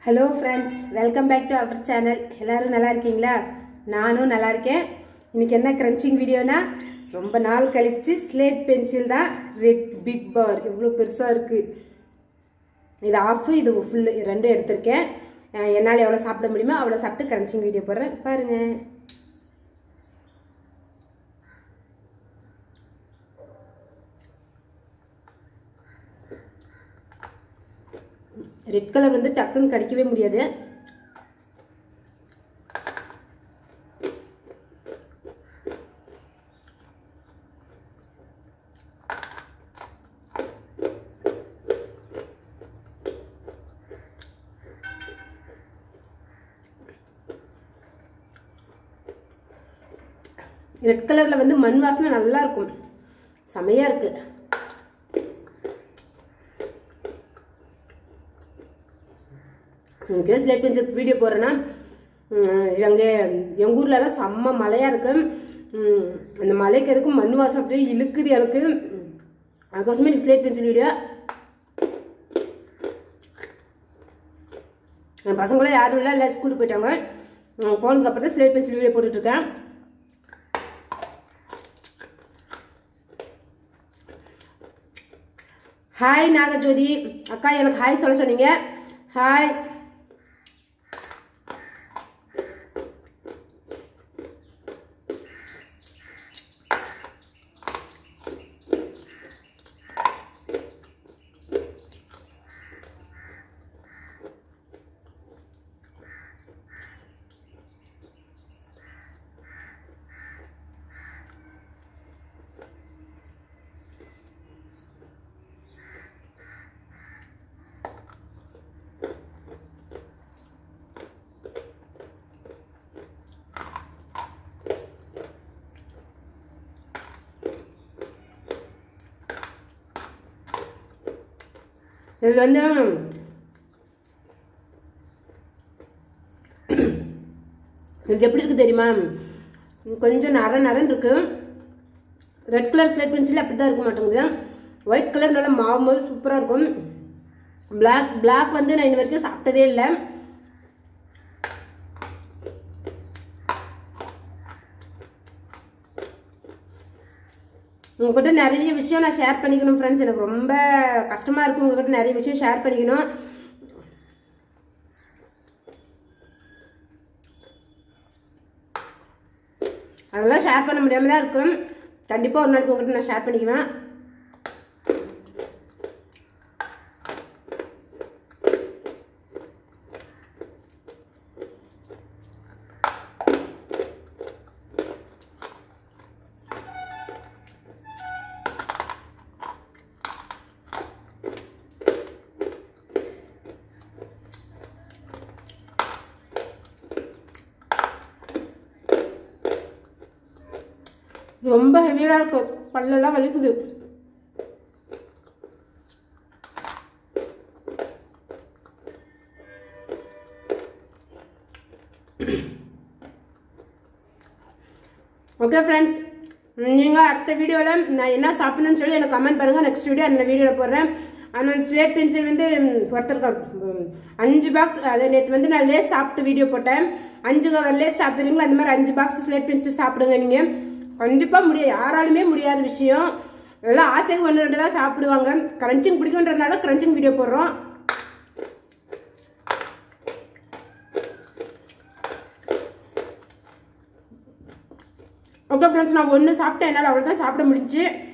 hello friends welcome back to our channel எல்லாரும் நல்லா இருக்கீங்களா நானும் நல்லா இருக்கேன் இன்னைக்கு என்ன கிரன்ச்சிங் வீடியோனா ரொம்ப நாள் கழிச்சு ஸ்லேட் பென்சில் தான் ரெட் பிக் பார் இவ்வளோ பெருசாக இருக்குது இது ஆஃப் இது ஃபுல்லு ரெண்டும் எடுத்திருக்கேன் அஹ் என்னால் எவ்வளோ சாப்பிட முடியுமோ அவ்வளோ சாப்பிட்டு கிரன்ச்சிங் வீடியோ போடுறேன் பாருங்கள் ரெட் கலர் வந்து டக்குன்னு கடிக்கவே முடியாது ரெட் கலர்ல வந்து மண் வாசனை நல்லா இருக்கும் செமையா இருக்கு எனக்கு ஸ்லேட் பென்சில் வீடியோ போடுறேன்னா எங்கள் எங்கள் ஊர்லலாம் செம்ம மலையாக இருக்கு உம், அந்த மலைக்கு எதுக்கும் மண் வாசம் அப்படியே இழுக்குது எனக்கு அதுக்கோசமே எனக்கு ஸ்லேட் பென்சில் வீடியோ என் பசங்களும் யாரும் இல்லை எல்லாம் ஸ்கூலுக்கு போயிட்டாங்க உம், போனதுக்கு அப்புறம் தான் ஸ்லேட் பென்சில் வீடியோ போட்டுட்ருக்கேன் ஹாய் நாகஜோதி அக்கா எனக்கு ஹாய் சொல்ல சொன்னீங்க ஹாய் இதில் வந்து இது எப்படி இருக்கு தெரியுமா கொஞ்சம் நர நரன் இருக்கு ரெட் கலர் ஸ்லேட் பென்சில் அப்படி தான் இருக்க மாட்டேங்குது ஒயிட் கலர் நல்லா மாவு மாவு சூப்பராக இருக்கும் பிளாக் பிளாக் வந்து நான் இன்ன வரைக்கும் சாப்பிட்டதே இல்லை உங்ககிட்ட நிறைய விஷயம் நான் ஷேர் பண்ணிக்கணும் ஃப்ரெண்ட்ஸ் எனக்கு ரொம்ப கஷ்டமா இருக்கு உங்ககிட்ட நிறைய விஷயம் ஷேர் பண்ணிக்கணும் அதெல்லாம் ஷேர் பண்ண முடியாம தான் இருக்கும் கண்டிப்பாக ஒரு நாளைக்கு உங்ககிட்ட நான் ஷேர் பண்ணிக்குவேன் ரொம்ப ஹெவியாக இருக்கு பல்லெல்லாம் வலிக்குது ஓகே ஃப்ரெண்ட்ஸ் நீங்கள் அடுத்த வீடியோவில் நான் என்ன சாப்பிடணும்னு சொல்லி எனக்கு கமெண்ட் பண்ணுங்கள் நெக்ஸ்ட் வீடியோ அந்த வீடியோவில் போடுறேன் அந்த ஸ்லேட் பென்சில் வந்து ஒருத்தருக்கு அஞ்சு பாக்ஸ் அது நேற்று வந்து நான் லேஸ் சாப்பிட்டு வீடியோ போட்டேன் அஞ்சு கவர் லேஸ் சாப்பிட்றீங்களா அந்த மாதிரி அஞ்சு பாக்ஸ் ஸ்லேட் பென்சில் சாப்பிடுங்க நீங்கள் கண்டிப்பாக முடியாது யாராலுமே முடியாத விஷயம் எல்லாம் ஆசைக்கு ஒன்று ரெண்டு தான் சாப்பிடுவாங்க கிரன்ச்சிங் பிடிக்குன்றதுனால கிரன்ச்சிங் வீடியோ போடுறோம் ஓகே ஃப்ரெண்ட்ஸ் நான் ஒன்று சாப்பிட்டேன் என்னால் அவ்வளோ தான் சாப்பிட முடிஞ்சு